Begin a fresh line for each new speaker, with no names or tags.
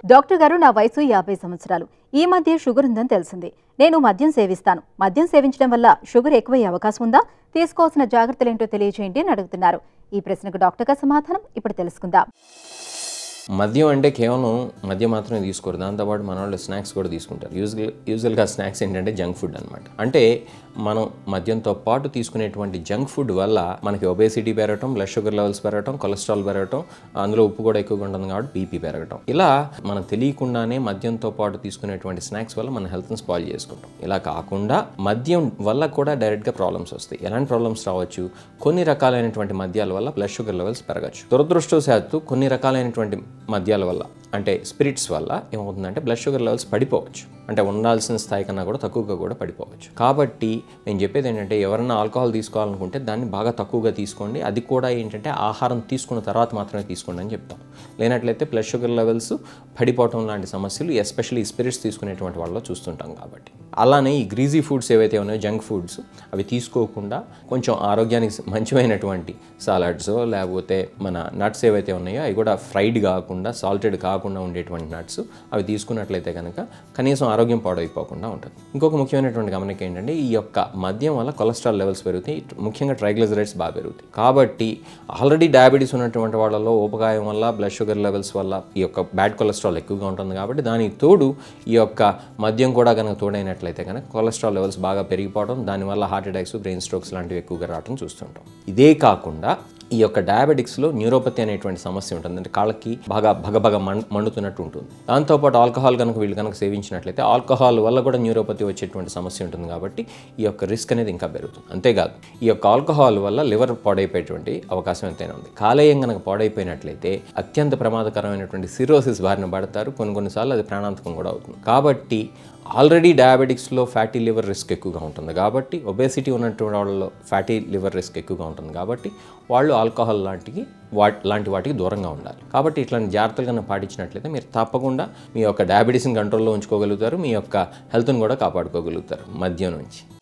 doctor గారు నా వయసు యాభై సంవత్సరాలు ఈ మధ్య షుగర్ ఉందని తెలిసింది నేను మద్యం సేవిస్తాను మద్యం సేవించడం వల్ల షుగర్ ఎక్కువయ్యే అవకాశం ఉందా తీసుకోవాల్సిన జాగ్రత్తలేంటో తెలియజేయండి అని అడుగుతున్నారు ఈ ప్రశ్నకు డాక్టర్ గారి సమాధానం ఇప్పుడు తెలుసుకుందాం
మద్యం అంటే కేవలం మద్యం మాత్రమే తీసుకోరు దాంతోపాటు మన వాళ్ళు స్నాక్స్ కూడా తీసుకుంటారు యూజువల్ యూజువల్గా స్నాక్స్ ఏంటంటే జంక్ ఫుడ్ అనమాట అంటే మనం మద్యంతో పాటు తీసుకునేటువంటి జంక్ ఫుడ్ వల్ల మనకి ఒబేసిటీ పెరగటం బ్లడ్ షుగర్ లెవెల్స్ పెరగటం కొలెస్ట్రాల్ పెరగటం అందులో ఉప్పు కూడా ఎక్కువగా ఉంటుంది కాబట్టి బీపీ పెరగటం ఇలా మనం తెలియకుండానే మద్యంతో పాటు తీసుకునేటువంటి స్నాక్స్ వల్ల మన హెల్త్ని స్పాయిల్ చేసుకుంటాం ఇలా కాకుండా మద్యం వల్ల కూడా డైరెక్ట్గా ప్రాబ్లమ్స్ వస్తాయి ఎలాంటి ప్రాబ్లమ్స్ రావచ్చు కొన్ని రకాలైనటువంటి మద్యాల వల్ల బ్లడ్ షుగర్ లెవెల్స్ పెరగచ్చు దురదృష్టవశాత్తు కొన్ని రకాలైనటువంటి మద్యాల వల్ల అంటే స్పిరిట్స్ వల్ల ఏమవుతుందంటే బ్లడ్ షుగర్ లెవెల్స్ పడిపోవచ్చు అంటే ఉండాల్సిన స్థాయి కన్నా కూడా తక్కువగా కూడా పడిపోవచ్చు కాబట్టి నేను చెప్పేది ఏంటంటే ఎవరైనా ఆల్కహాల్ తీసుకోవాలనుకుంటే దాన్ని బాగా తక్కువగా తీసుకోండి అది కూడా ఏంటంటే ఆహారం తీసుకున్న తర్వాత మాత్రమే తీసుకోండి అని చెప్తాం లేనట్లయితే బ్లడ్ షుగర్ లెవెల్స్ పడిపోవటం లాంటి సమస్యలు ఎస్పెషల్లీ స్పిరిట్స్ తీసుకునేటువంటి వాళ్ళలో చూస్తుంటాం కాబట్టి అలానే ఈ గ్రీజీ ఫుడ్స్ ఏవైతే ఉన్నాయో జంక్ ఫుడ్స్ అవి తీసుకోకుండా కొంచెం ఆరోగ్యానికి మంచిమైనటువంటి సాలడ్స్ లేకపోతే మన నట్స్ ఏవైతే ఉన్నాయో అవి కూడా ఫ్రైడ్ కాకుండా సాల్టెడ్ కాకుండా ఉండేటువంటి నట్స్ అవి తీసుకున్నట్లయితే కనుక కనీసం ఆరోగ్యం పాడైపోకుండా ఉంటుంది ఇంకొక ముఖ్యమైనటువంటి గమనిక ఏంటంటే ఈ యొక్క మద్యం వల్ల కొలెస్ట్రాల్ లెవెల్స్ పెరుగుతాయి ముఖ్యంగా ట్రైగ్లిజరైడ్స్ బాగా పెరుగుతాయి కాబట్టి ఆల్రెడీ డయాబెటీస్ ఉన్నటువంటి వాళ్ళలో ఉపకాయం వల్ల బ్లడ్ షుగర్ లెవెల్స్ వల్ల ఈ యొక్క బ్యాడ్ కొలెస్ట్రాల్ ఎక్కువగా ఉంటుంది కాబట్టి దానికి తోడు ఈ యొక్క మద్యం కూడా కనుక తోడైనట్లయితే కనుక కొలెస్ట్రాల్ లెవెల్స్ బాగా పెరిగిపోవడం దానివల్ల హార్ట్ అటాక్స్ బ్రెయిన్ స్ట్రోక్స్ లాంటివి ఎక్కువగా రావడం చూస్తుంటాం ఇదే కాకుండా ఈ యొక్క డయాబెటిక్స్లో న్యూరోపతి అనేటువంటి సమస్య ఉంటుంది అంటే కాళ్ళకి బాగా భగభగ మం మండుతున్నట్టు ఉంటుంది దాంతోపాటు ఆల్కహాల్ కనుక వీళ్ళు కనుక సేవించినట్లయితే ఆల్కహాల్ వల్ల కూడా న్యూరోపతి వచ్చేటువంటి సమస్య ఉంటుంది కాబట్టి ఈ యొక్క రిస్క్ అనేది ఇంకా పెరుగుతుంది అంతేకాదు ఈ యొక్క ఆల్కహాల్ వల్ల లివర్ పాడైపోయేటువంటి అవకాశం ఎంతైనా ఉంది కాలేయం కనుక పాడైపోయినట్లయితే అత్యంత ప్రమాదకరమైనటువంటి సిరోసిస్ బారిన పడతారు కొన్ని కొన్నిసార్లు అది ప్రాణాంతకం కూడా అవుతుంది కాబట్టి ఆల్రెడీ డయాబెటిక్స్లో ఫ్యాటీ లివర్ రిస్క్ ఎక్కువగా ఉంటుంది కాబట్టి ఒబేసిటీ ఉన్నటువంటి వాళ్ళలో ఫ్యాటీ లివర్ రిస్క్ ఎక్కువగా ఉంటుంది కాబట్టి వాళ్ళు ఆల్కహాల్ లాంటివి వాటి లాంటి వాటికి దూరంగా ఉండాలి కాబట్టి ఇట్లాంటి జాగ్రత్తలు కనుక పాటించినట్లయితే మీరు తప్పకుండా మీ యొక్క డయాబెటీస్ని కంట్రోల్లో ఉంచుకోగలుగుతారు మీ యొక్క హెల్త్ని కూడా కాపాడుకోగలుగుతారు మద్యం నుంచి